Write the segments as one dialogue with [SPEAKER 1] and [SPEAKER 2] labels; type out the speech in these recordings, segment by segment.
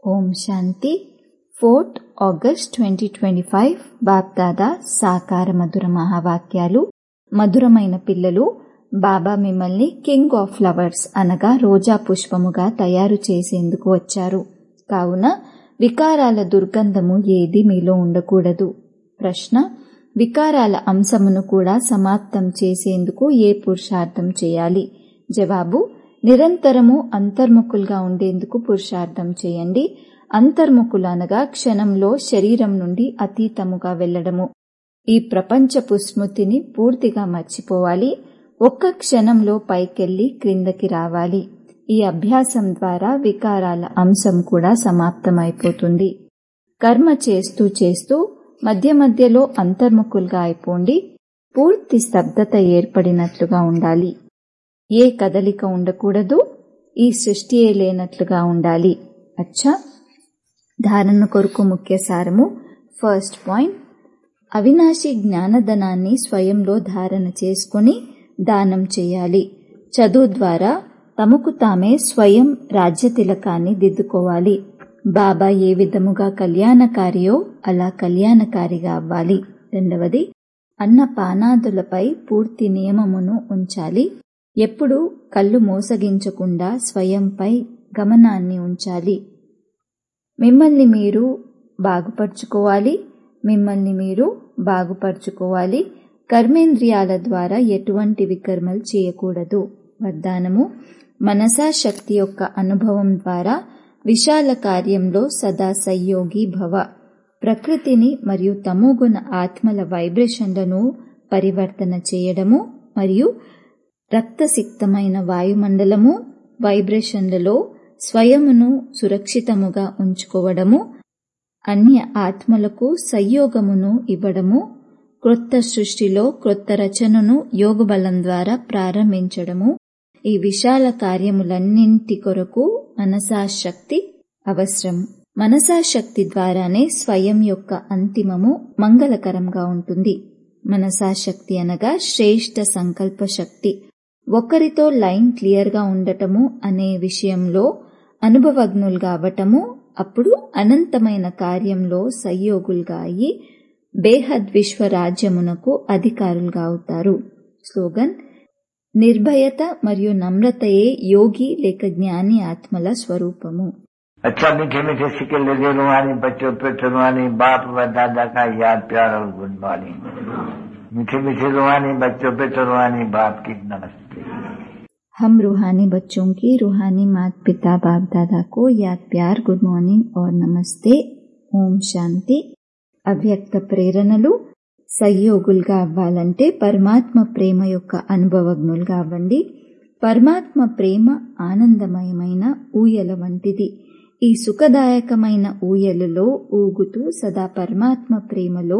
[SPEAKER 1] ఓం Shanti fourth August twenty twenty five BapDada సాకార మధుర మహావాక్యాలు మధురమైన పిల్లలు బాబా మిమ్మల్ని కింగ్ ఆఫ్ ఫ్లవర్స్ అనగా రోజా పుష్పముగా తయారు చేసేందుకు వచ్చారు కావున వికారాల దుర్గంధము ఏది మీలో ఉండకూడదు ప్రశ్న వికారాల అంశమును కూడా సమాప్తం చేసేందుకు ఏ పురుషార్థం చేయాలి జవాబు నిరంతరము అంతర్ముఖులుగా ఉండేందుకు పురుషార్థం చేయండి అంతర్ముఖులు అనగా క్షణంలో శరీరం నుండి అతీతముగా వెళ్లడము ఈ ప్రపంచపు స్మృతిని పూర్తిగా మర్చిపోవాలి ఒక్క క్షణంలో పైకెళ్లి క్రిందకి రావాలి ఈ అభ్యాసం ద్వారా వికారాల అంశం కూడా సమాప్తమైపోతుంది కర్మ చేస్తూ చేస్తూ మధ్య మధ్యలో అంతర్ముఖులుగా అయిపోండి పూర్తి స్తబ్దత ఏర్పడినట్లుగా ఉండాలి ఏ కదలిక ఉండకూడదు ఈ సృష్టియే లేనట్లుగా ఉండాలి అచ్చా ధారణ కొరకు ముఖ్య సారము ఫస్ట్ పాయింట్ అవినాశి జ్ఞానధనాన్ని స్వయంలో ధారణ చేసుకుని దానం చేయాలి చదువు ద్వారా తమకు తామే స్వయం రాజ్య తిలకాన్ని దిద్దుకోవాలి బాబా ఏ విధముగా కళ్యాణకారియో అలా కళ్యాణకారిగా అవ్వాలి రెండవది అన్న పానాదులపై పూర్తి నియమమును ఉంచాలి ఎప్పుడు కళ్ళు మోసగించకుండా స్వయంపై గమనాన్ని ఉంచాలి మిమ్మల్ని మీరు బాగుపరుచుకోవాలి మిమ్మల్ని మీరు బాగుపరుచుకోవాలి కర్మేంద్రియాల ద్వారా ఎటువంటి వికర్మలు చేయకూడదు వడ్డానము మనసా శక్తి యొక్క అనుభవం ద్వారా విశాల కార్యంలో సదా సయ్యోగి భవ ప్రకృతిని మరియు తమోగుణ ఆత్మల వైబ్రేషన్లను పరివర్తన చేయడము మరియు రక్తసిక్తమైన వాయుమండలము వైబ్రేషన్లలో స్వయమును సురక్షితముగా ఉంచుకోవడము అన్య ఆత్మలకు సంయోగమును ఇవ్వడము క్రొత్త సృష్టిలో క్రొత్త రచనను యోగబలం ద్వారా ప్రారంభించడము ఈ విశాల కార్యములన్నింటి కొరకు మనసాశక్తి అవసరం మనసాశక్తి ద్వారానే స్వయం యొక్క అంతిమము మంగళకరంగా ఉంటుంది మనసాశక్తి అనగా శ్రేష్ట సంకల్ప శక్తి ఒకరితో లైన్ క్లియర్గా ఉండటము అనే విషయంలో అనుభవజ్ఞులుగా అవ్వటము అప్పుడు అనంతమైన కార్యంలో సహయోగులుగా అయ్యి బేహద్ విశ్వరాజ్యమునకు అధికారులుగా అవుతారు స్లోగన్ నిర్భయత మరియు నమ్రతయే యోగి లేక జ్ఞాని ఆత్మల స్వరూపము
[SPEAKER 2] अच्छा मीठे मीठे सिक्के लगे रुहानी बच्चों पे रुहानी बाप व दादा का याद प्यार और गुड मॉर्निंग मीठे मीठे रुहानी बच्चों पे रुहानी बाप की नमस्ते
[SPEAKER 1] हम रूहानी बच्चों की रूहानी माता पिता बाप दादा को याद प्यार గుడ్ మార్నింగ్ और నమస్తే ఓం శాంతి అవ్యక్త ప్రేరణలు సహయోగులుగా అవ్వాలంటే పరమాత్మ ప్రేమ యొక్క అనుభవజ్ఞులుగా అవ్వండి పరమాత్మ ప్రేమ ఆనందమయమైన ఊయల వంటిది ఈ సుఖదాయకమైన ఊయలలో ఊగుతూ సదా పరమాత్మ ప్రేమలో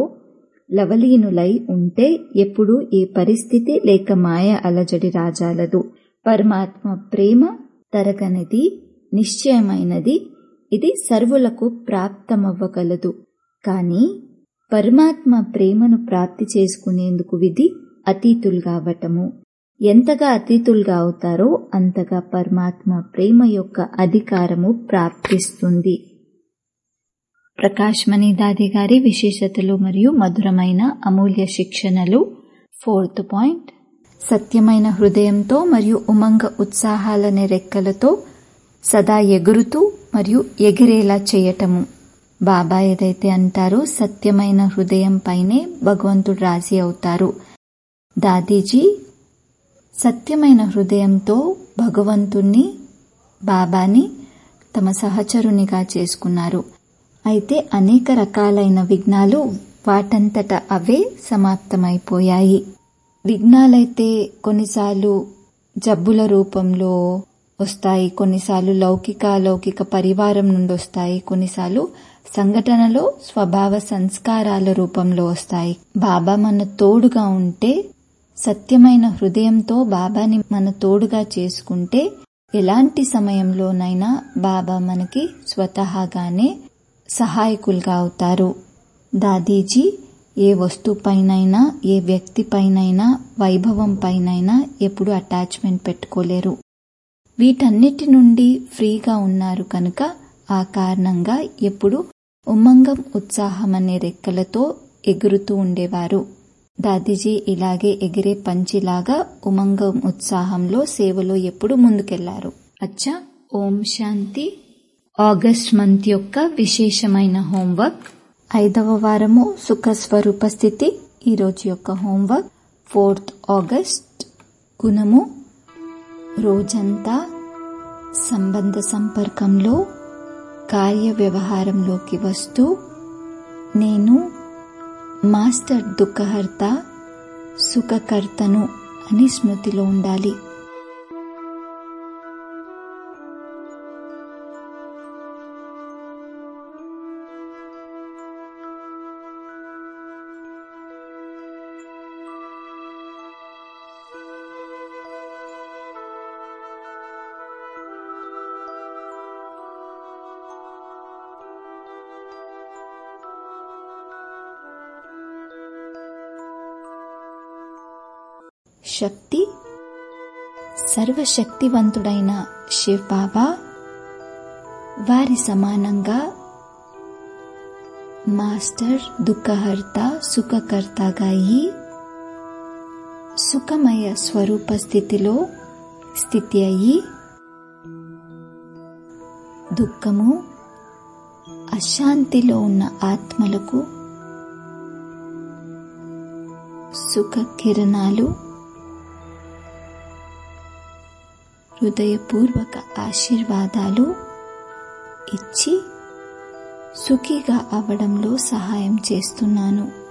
[SPEAKER 1] లవలీనులై ఉంటే ఎప్పుడు ఏ పరిస్థితి లేక మాయ అలజడి రాజాలదు పరమాత్మ ప్రేమ తరగనిది నిశ్చయమైనది ఇది సర్వులకు ప్రాప్తమవ్వగలదు కానీ పరమాత్మ ప్రేమను ప్రాప్తి చేసుకునేందుకు విధి అతీతులుగా అవ్వటము ఎంతగా అతీతులుగా అవుతారో అంతగా పరమాత్మ ప్రేమ యొక్క అధికారము ప్రాప్తిస్తుంది ప్రకాశ్మణి దాది గారి విశేషతలు మరియు మధురమైన అమూల్య శిక్షణలు ఫోర్త్ పాయింట్ సత్యమైన హృదయంతో మరియు ఉమంగ ఉత్సాహాలనే రెక్కలతో సదా ఎగురుతూ మరియు ఎగిరేలా చేయటము బాబా ఏదైతే అంటారో సత్యమైన హృదయం పైనే భగవంతుడు రాజీ అవుతారు దాదీజీ సత్యమైన హృదయంతో భగవంతుణ్ణి బాబాని తమ సహచరునిగా చేసుకున్నారు అయితే అనేక రకాలైన విఘ్నాలు వాటంతట అవే సమాప్తమైపోయాయి విఘ్నాలైతే కొన్నిసార్లు జబ్బుల రూపంలో వస్తాయి కొన్నిసార్లు లౌకిక లౌకిక పరివారం నుండి వస్తాయి కొన్నిసార్లు సంఘటనలో స్వభావ సంస్కారాల రూపంలో వస్తాయి బాబా మన తోడుగా ఉంటే సత్యమైన హృదయంతో బాబాని మన తోడుగా చేసుకుంటే ఎలాంటి సమయంలోనైనా బాబా మనకి స్వతహాగానే సహాయకులుగా అవుతారు దాదీజీ ఏ వస్తువుపైనైనా ఏ వ్యక్తిపైనైనా వైభవం పైనైనా ఎప్పుడు అటాచ్మెంట్ పెట్టుకోలేరు వీటన్నిటి నుండి ఫ్రీగా ఉన్నారు కనుక ఆ కారణంగా ఎప్పుడు ఉమంగం ఉత్సాహం అనే రెక్కలతో ఎగురుతూ ఉండేవారు దాదీజీ ఇలాగే ఎగిరే పంచిలాగా ఉమంగం ఉత్సాహంలో సేవలో ఎప్పుడు ముందుకెళ్లారు అచ్చా ఓం శాంతి ఆగస్ట్ మంత్ యొక్క విశేషమైన హోంవర్క్ ఐదవ వారము సుఖ స్వరూప స్థితి ఈరోజు యొక్క హోంవర్క్ ఫోర్త్ ఆగస్ట్ గుణము రోజంతా సంబంధ సంపర్కంలో కార్య వ్యవహారంలోకి వస్తూ నేను మాస్టర్ దుఃఖహర్త సుఖకర్తను అని స్మృతిలో ఉండాలి శక్తి సర్వశక్తివంతుడైన శివ్ బాబా వారి సమానంగా మాస్టర్ దుఃఖహర్త సుఖకర్తగా అయి సుఖమయ స్వరూప స్థితిలో స్థితి అయి దుఃఖము అశాంతిలో ఉన్న ఆత్మలకు సుఖ కిరణాలు హృదయపూర్వక ఆశీర్వాదాలు ఇచ్చి సుఖిగా అవడంలో సహాయం చేస్తున్నాను